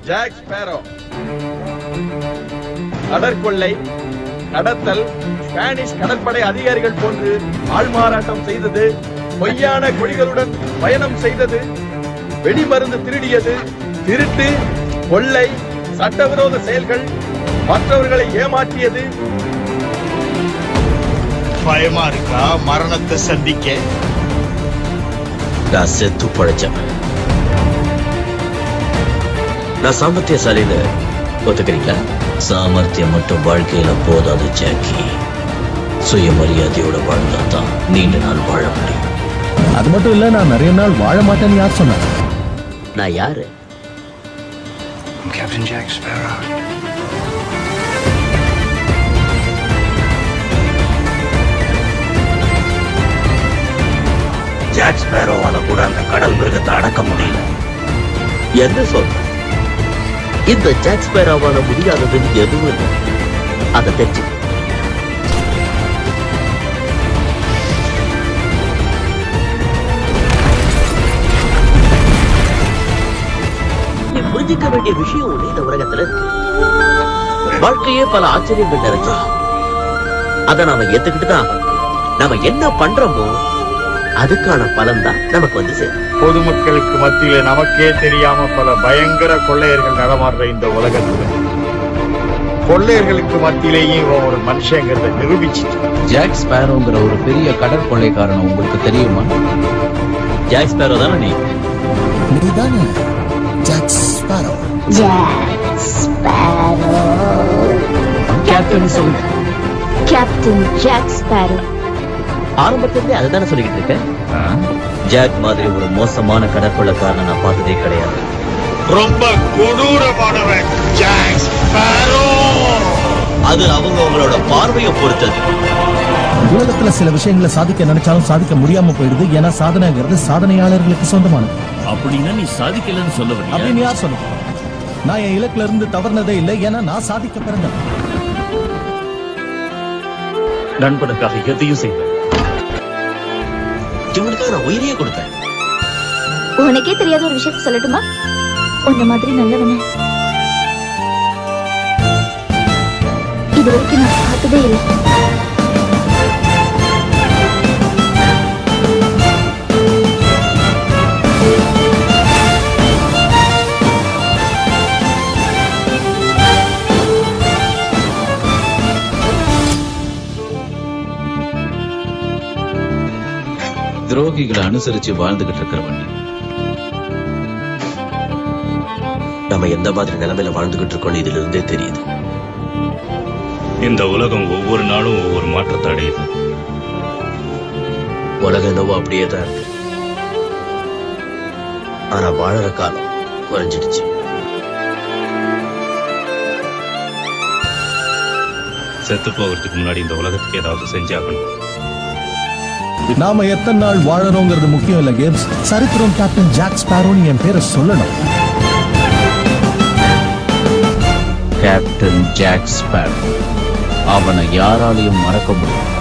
Jack Sparrow கடற்கொள்ளை கடத்தல் Spanish கடற்படை அதிகாரிகள் போன்று ஆள்மாறாட்டம் செய்தது பொய்யான கொடிகளுடன் பயணம் செய்தது வெடிமருந்து திருடியது திருட்டு கொள்ளை சட்டவிரோத செயல்கள் மற்றவர்களை ஏமாற்றியது பயமா இருக்கா மரணத்தை சந்திக்க நான் செத்து பழைச்சவன் நான் சாமர்த்தியசாலின்னு ஒத்துக்கிறீங்களா சாமர்த்தியம் மட்டும் வாழ்க்கையில போதாது ஜாக்கி சுயமரியாதையோட வாழ்ந்தா தான் நீண்ட நாள் வாழ முடியும் அது மட்டும் இல்ல நான் நிறைய நாள் வாழ மாட்டேன்னு யார் சொன்னா நான் யாரு Captain Jack Sparrow. ஜாக் ஸ்பேரோவால கூட அந்த கடல் மிருகத்தை அடக்க முடியல என்ன சொல்ற இந்த ஜாக் ஸ்பேரோவால முடியாததுன்னு எதுவும் இல்லை அதை தெரிஞ்சு நீ புரிஞ்சிக்க வேண்டிய விஷயம் ஒண்ணு இந்த உலகத்துல இருக்கு வாழ்க்கையே பல ஆச்சரியங்கள் நிறைஞ்சு அதை நாம ஏத்துக்கிட்டு தான் நாம என்ன பண்றோமோ அதுக்கான பலன் தான் நமக்கு வந்து சேரும் பொதுமக்களுக்கு மத்தியில நமக்கே தெரியாம பல பயங்கர கொள்ளையர்கள் நடமாடுற இந்த உலகத்துல கொள்ளையர்களுக்கு மத்தியிலேயும் இவன் ஒரு மனுஷங்கிறத நிரூபிச்சிட்டு ஜாக் ஸ்பேரோங்கிற ஒரு பெரிய கடற்கொள்ளைக்காரன் உங்களுக்கு தெரியுமா ஜாக் ஸ்பேரோ தானே நீ நீதானே Jack Sparrow Jack Sparrow. Captain சொல்லு Captain Jack Sparrow. ஆரம்பத்திலிருந்தே அதுதானே சொல்லிக்கிட்டு இருக்கேன் ஜாக் மாதிரி ஒரு மோசமான கடற்கொள்ளக்காரனை நான் பார்த்ததே கிடையாது ரொம்ப கொடூரமானவன் ஜாக் ஸ்பேரோ அது அவங்க அவங்களோட பார்வையை பொறுத்தது உலகத்துல சில விஷயங்களை சாதிக்க நினைச்சாலும் சாதிக்க முடியாம போயிடுது ஏன்னா சாதனைங்கிறது சாதனையாளர்களுக்கு சொந்தமானது அப்படின்னா நீ சாதிக்கலன்னு சொல்ல வரியா? அப்படின்னு யார் சொல்லுங்க நான் என் இலக்குல இருந்து தவறுனதே இல்லை ஏன்னா நான் சாதிக்க பிறந்தேன் நண்பனுக்காக எதையும் செய்வேன் இவனுக்காக நான் உயிரையே கொடுப்பேன் உனக்கே தெரியாத ஒரு விஷயத்த சொல்லட்டுமா உன்ன மாதிரி நல்லவன இது வரைக்கும் நான் பார்த்ததே இல்லை துரோகிகளை அனுசரிச்சு வாழ்ந்துகிட்டு இருக்கிற வண்டி நம்ம எந்த மாதிரி நிலைமையில வாழ்ந்துகிட்டு இருக்கோம் இதுல இருந்தே தெரியுது இந்த உலகம் ஒவ்வொரு நாளும் ஒவ்வொரு மாற்றத்தை அடையுது உலகம் என்னவோ அப்படியே தான் இருக்கு ஆனா வாழற காலம் குறைஞ்சிடுச்சு செத்து போகிறதுக்கு முன்னாடி இந்த உலகத்துக்கு ஏதாவது செஞ்சாகணும் நாம எத்தனை நாள் வாழறோங்கிறது முக்கியம் இல்ல கேம்ஸ் சரித்திரம் கேப்டன் ஜாக் ஸ்பேரோன்னு என் பேரை சொல்லணும் கேப்டன் ஜாக் ஸ்பேரோ அவனை யாராலையும் மறக்க முடியும்